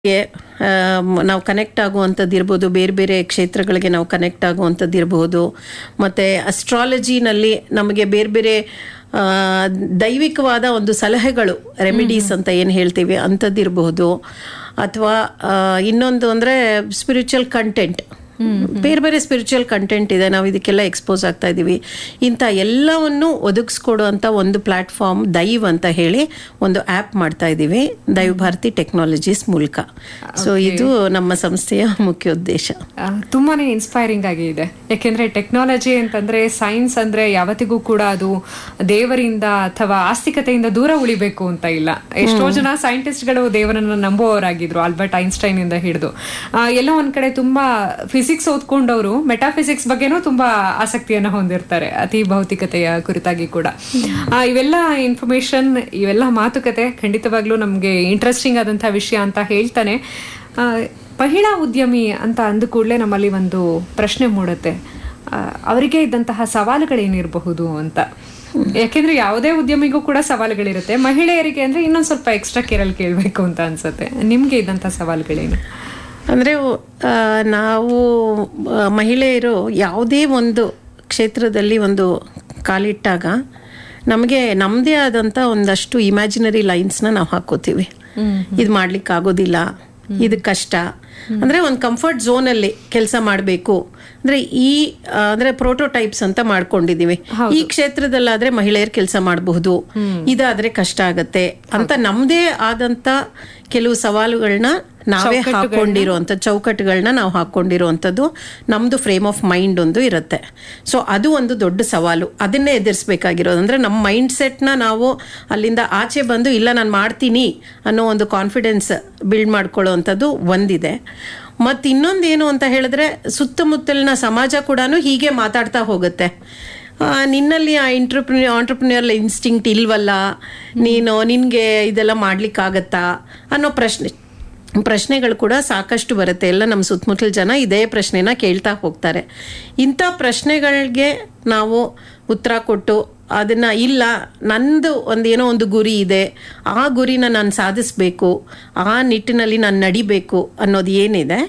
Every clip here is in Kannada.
ಗೆ, ಆಮ್, ನಾವು ಕನೆಕ್ಟ್ ಆಗುವಂಥದ್ದು ಇರ್ಬೋದು ಬೇರೆ ಬೇರೆ ಕ್ಷೇತ್ರಗಳಿಗೆ ನಾವು ಕನೆಕ್ಟ್ ಆಗುವಂಥದ್ದು ಇರಬಹುದು ಮತ್ತು ಅಸ್ಟ್ರಾಲಜಿನಲ್ಲಿ ನಮಗೆ ಬೇರೆ ಬೇರೆ ಆ, ದೈವಿಕವಾದ ಒಂದು ಸಲಹೆಗಳು ರೆಮಿಡೀಸ್ ಅಂತ ಏನು ಹೇಳ್ತೀವಿ ಅಂಥದ್ದಿರಬಹುದು ಅಥವಾ ಇನ್ನೊಂದು ಅಂದರೆ ಸ್ಪಿರಿಚುವಲ್ ಕಂಟೆಂಟ್ ಬೇರೆ ಬೇರೆ ಸ್ಪಿರಿಚುವಲ್ ಕಂಟೆಂಟ್ ಇದೆ ನಾವು ಇದಕ್ಕೆಲ್ಲ ಎಕ್ಸ್ಪೋಸ್ ಆಗ್ತಾ ಇದ್ದೀವಿ ಇಂಥ ಎಲ್ಲವನ್ನು ಒದಗಿಸ್ಕೊಡುವಂಥ ಒಂದು ಪ್ಲಾಟ್ಫಾರ್ಮ್ ದೈವ್ ಅಂತ ಹೇಳಿ ಒಂದು ಆ್ಯಪ್ ಮಾಡ್ತಾ ಇದ್ದೀವಿ ದೈವ್ ಭಾರತಿ ಟೆಕ್ನಾಲಜೀಸ್ ಮೂಲಕ ಸೊ ಇದು ನಮ್ಮ ಸಂಸ್ಥೆಯ ಮುಖ್ಯ ಉದ್ದೇಶ ಆ, ತುಂಬಾನೇ ಇನ್ಸ್ಪೈರಿಂಗ್ ಆಗಿ ಇದೆ ಯಾಕೆಂದ್ರೆ ಟೆಕ್ನಾಲಜಿ ಅಂತಂದ್ರೆ ಸೈನ್ಸ್ ಅಂದ್ರೆ ಯಾವತ್ತಿಗೂ ಕೂಡ ಅದು ದೇವರಿಂದ ಅಥವಾ ಆಸ್ತಿಕತೆಯಿಂದ ದೂರ ಉಳಿಬೇಕು ಅಂತ ಇಲ್ಲ ಎಷ್ಟೋ ಜನ ಸೈಂಟಿಸ್ಟ್ಗಳು ದೇವರನ್ನ ನಂಬುವವರಾಗಿದ್ರು ಆಲ್ಬರ್ಟ್ ಐನ್ಸ್ಟೈನ್ ಇಂದ ಹಿಡಿದು ಎಲ್ಲೋ ಒಂದ್ ಕಡೆ ತುಂಬಾ ಫಿಸಿಕ್ಸ್ ಓದ್ಕೊಂಡವರು ಮೆಟಾಫಿಸಿಕ್ಸ್ ಬಗ್ಗೆನೂ ತುಂಬಾ ಆಸಕ್ತಿಯನ್ನ ಹೊಂದಿರ್ತಾರೆ ಅತಿ ಭೌತಿಕತೆಯ ಕುರಿತಾಗಿ ಕೂಡ ಆ, ಇವೆಲ್ಲ ಇನ್ಫಾರ್ಮೇಶನ್ ಇವೆಲ್ಲ ಮಾತುಕತೆ ಖಂಡಿತವಾಗ್ಲೂ ನಮ್ಗೆ ಇಂಟ್ರೆಸ್ಟಿಂಗ್ ಆದಂತಹ ವಿಷಯ ಅಂತ ಹೇಳ್ತಾನೆ ಆ, ಮಹಿಳಾ ಉದ್ಯಮಿ ಅಂತ ಅಂದ ಕೂಡಲೇ ನಮ್ಮಲ್ಲಿ ಒಂದು ಪ್ರಶ್ನೆ ಮೂಡುತ್ತೆ ಆ, ಅವರಿಗೆ ಇದ್ದಂತಹ ಸವಾಲುಗಳೇನಿರಬಹುದು ಅಂತ ಯಾಕೆಂದ್ರೆ ಯಾವುದೇ ಉದ್ಯಮಿಗೂ ಕೂಡ ಸವಾಲುಗಳಿರುತ್ತೆ ಮಹಿಳೆಯರಿಗೆ ಅಂದ್ರೆ ಇನ್ನೊಂದ್ ಸ್ವಲ್ಪ ಎಕ್ಸ್ಟ್ರಾ ಕೇರಲ್ಲಿ ಕೇಳಬೇಕು ಅಂತ ಅನ್ಸುತ್ತೆ ನಿಮ್ಗೆ ಇದ್ದಂತಹ ಸವಾಲುಗಳೇನು ಅಂದರೆ ನಾವು ಆ, ಮಹಿಳೆಯರು ಯಾವುದೇ ಒಂದು ಕ್ಷೇತ್ರದಲ್ಲಿ ಒಂದು ಕಾಲಿಟ್ಟಾಗ ನಮಗೆ ನಮ್ಮದೇ ಆದಂಥ ಒಂದಷ್ಟು ಇಮ್ಯಾಜಿನರಿ ಲೈನ್ಸ್ನ ನಾವು ಹಾಕೋತೀವಿ ಇದು ಮಾಡ್ಲಿಕ್ಕೆ ಆಗೋದಿಲ್ಲ ಇದು ಕಷ್ಟ ಅಂದರೆ ಒಂದು ಕಂಫರ್ಟ್ ಝೋನಲ್ಲಿ ಕೆಲಸ ಮಾಡಬೇಕು ಅಂದರೆ ಈ ಆ, ಅಂದ್ರೆ ಪ್ರೋಟೋಟೈಪ್ಸ್ ಅಂತ ಮಾಡ್ಕೊಂಡಿದೀವಿ ಈ ಕ್ಷೇತ್ರದಲ್ಲಾದ್ರೆ ಮಹಿಳೆಯರು ಕೆಲಸ ಮಾಡಬಹುದು ಇದಾದ್ರೆ ಕಷ್ಟ ಆಗತ್ತೆ ಅಂತ ನಮ್ಮದೇ ಆದಂತ ಕೆಲವು ಸವಾಲುಗಳನ್ನ ನಾವೇ ಹಾಕೊಂಡಿರುವಂಥ ಚೌಕಟ್ಟುಗಳನ್ನ ನಾವು ಹಾಕೊಂಡಿರುವಂಥದ್ದು ನಮ್ಮದು ಫ್ರೇಮ್ ಆಫ್ ಮೈಂಡ್ ಒಂದು ಇರುತ್ತೆ ಸೊ ಅದು ಒಂದು ದೊಡ್ಡ ಸವಾಲು ಅದನ್ನೇ ಎದುರಿಸ್ಬೇಕಾಗಿರೋದು ಅಂದರೆ ನಮ್ಮ ಮೈಂಡ್ ಸೆಟ್ನ ನಾವು ಅಲ್ಲಿಂದ ಆಚೆ ಬಂದು ಇಲ್ಲ ನಾನು ಮಾಡ್ತೀನಿ ಅನ್ನೋ ಒಂದು ಕಾನ್ಫಿಡೆನ್ಸ್ ಬಿಲ್ಡ್ ಮಾಡ್ಕೊಳ್ಳೋ ಒಂದಿದೆ ಮತ್ತು ಇನ್ನೊಂದು ಏನು ಅಂತ ಹೇಳಿದ್ರೆ ಸುತ್ತಮುತ್ತಲಿನ ಸಮಾಜ ಕೂಡ ಹೀಗೆ ಮಾತಾಡ್ತಾ ಹೋಗುತ್ತೆ ಆ, ನಿನ್ನಲ್ಲಿ ಆ ಇಂಟ್ರಪ್ರಿನ್ಯೂ ಆಂಟ್ರಪ್ರಿನಿಯರ್ ಇನ್ಸ್ಟಿಂಕ್ಟ್ ಇಲ್ವಲ್ಲ ನೀನು ನಿನಗೆ ಇದೆಲ್ಲ ಮಾಡ್ಲಿಕ್ಕಾಗತ್ತಾ ಅನ್ನೋ ಪ್ರಶ್ನೆ ಪ್ರಶ್ನೆಗಳು ಕೂಡ ಸಾಕಷ್ಟು ಬರುತ್ತೆ ಎಲ್ಲ ನಮ್ಮ ಸುತ್ತಮುತ್ತಲ ಜನ ಇದೇ ಪ್ರಶ್ನೆನ ಕೇಳ್ತಾ ಹೋಗ್ತಾರೆ ಇಂಥ ಪ್ರಶ್ನೆಗಳಿಗೆ ನಾವು ಉತ್ತರ ಕೊಟ್ಟು ಅದನ್ನ ಇಲ್ಲ ನಂದು ಒಂದೇನೋ ಒಂದು ಗುರಿ ಇದೆ ಆ ಗುರಿನ ನಾನು ಸಾಧಿಸ್ಬೇಕು ಆ ನಿಟ್ಟಿನಲ್ಲಿ ನಾನು ನಡಿಬೇಕು ಅನ್ನೋದು ಏನಿದೆ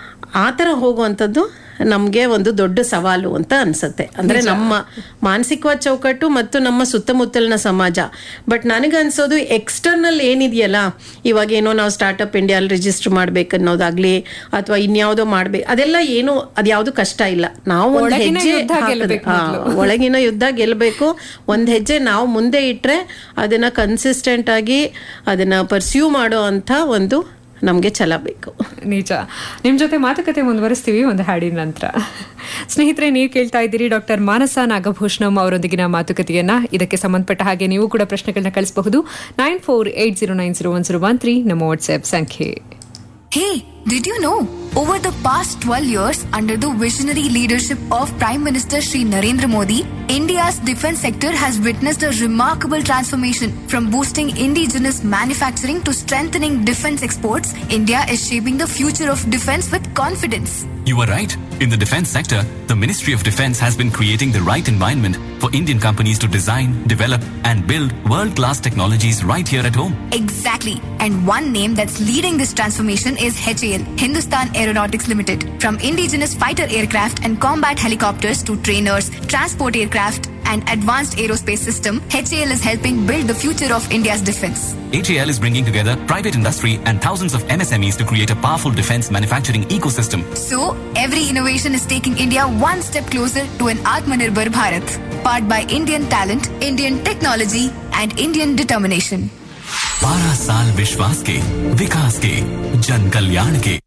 ಆ ಥರ ಹೋಗುವಂಥದ್ದು ನಮಗೆ ಒಂದು ದೊಡ್ಡ ಸವಾಲು ಅಂತ ಅನ್ಸುತ್ತೆ ಅಂದ್ರೆ ನಮ್ಮ ಮಾನಸಿಕವಾದ ಚೌಕಟ್ಟು ಮತ್ತು ನಮ್ಮ ಸುತ್ತಮುತ್ತಲಿನ ಸಮಾಜ ಬಟ್ ನನಗನ್ಸೋದು ಎಕ್ಸ್ಟರ್ನಲ್ ಏನಿದೆಯಲ್ಲ ಇವಾಗ ಏನೋ ನಾವು ಸ್ಟಾರ್ಟಪ್ ಇಂಡಿಯಲ್ಲಿ ರಿಜಿಸ್ಟರ್ ಮಾಡ್ಬೇಕನ್ನೋದಾಗ್ಲಿ ಅಥವಾ ಇನ್ಯಾವುದೋ ಮಾಡ್ಬೇಕು ಅದೆಲ್ಲ ಏನು ಅದ್ಯಾವುದು ಕಷ್ಟ ಇಲ್ಲ ನಾವು ಒಂದು ಒಳಗಿನ ಹೆಜ್ಜೆ ಯುದ್ಧ ಹಾಕಿದ್ರೆ- ಗೆಲ್ಬೇಕು ಹಾ, ಒಳಗಿನ ಯುದ್ಧ ಗೆಲ್ಲಬೇಕು ಒಂದ್ ಹೆಜ್ಜೆ ನಾವು ಮುಂದೆ ಇಟ್ರೆ ಅದನ್ನ ಕನ್ಸಿಸ್ಟೆಂಟ್ ಆಗಿ ಅದನ್ನ ಪರ್ಸ್ಯೂ ಮಾಡೋ ಅಂತ ಒಂದು ನಮ್ಗೆ ಛಲ ಬೇಕು ನಿಜ ನಿಮ್ ಜೊತೆ ಮಾತುಕತೆ ಮುಂದುವರಿಸ್ತೀವಿ ಒಂದು ಹಾಡಿನ ನಂತರ ಸ್ನೇಹಿತರೆ ನೀವು ಕೇಳ್ತಾ ಇದ್ದೀರಿ ಡಾಕ್ಟರ್ ಮಾನಸ ನಾಗಭೂಷಣಂ ಅವರೊಂದಿಗಿನ ಮಾತುಕತೆಯನ್ನ ಇದಕ್ಕೆ ಸಂಬಂಧಪಟ್ಟ ಹಾಗೆ ನೀವು ಕೂಡ ಪ್ರಶ್ನೆಗಳನ್ನ ಕಳಿಸಬಹುದು nine four eight zero nine zero one zero one three ನಮ್ಮ ವಾಟ್ಸ್ಆಪ್ ಸಂಖ್ಯೆ Hey, did you know? Over the past 12 years, under the visionary leadership of Prime Minister Shri Narendra Modi, India's defense sector has witnessed a remarkable transformation. From boosting indigenous manufacturing to strengthening defense exports, India is shaping the future of defense with confidence. You are right. In the defense sector, the Ministry of Defense has been creating the right environment for Indian companies to design, develop, and build world class technologies right here at home. Exactly. And one name that's leading this transformation is HAL, Hindustan Aeronautics Limited. From indigenous fighter aircraft and combat helicopters to trainers, transport aircraft, and advanced aerospace system, HAL is helping build the future of India's defense. HAL is bringing together private industry and thousands of MSMEs to create a powerful defense manufacturing ecosystem. So, every innovation is taking India one step closer to an Atmanirbhar Bharat, powered by Indian talent, Indian technology, and Indian determination. बारह साल विश्वास के विकास के जन कल्याण के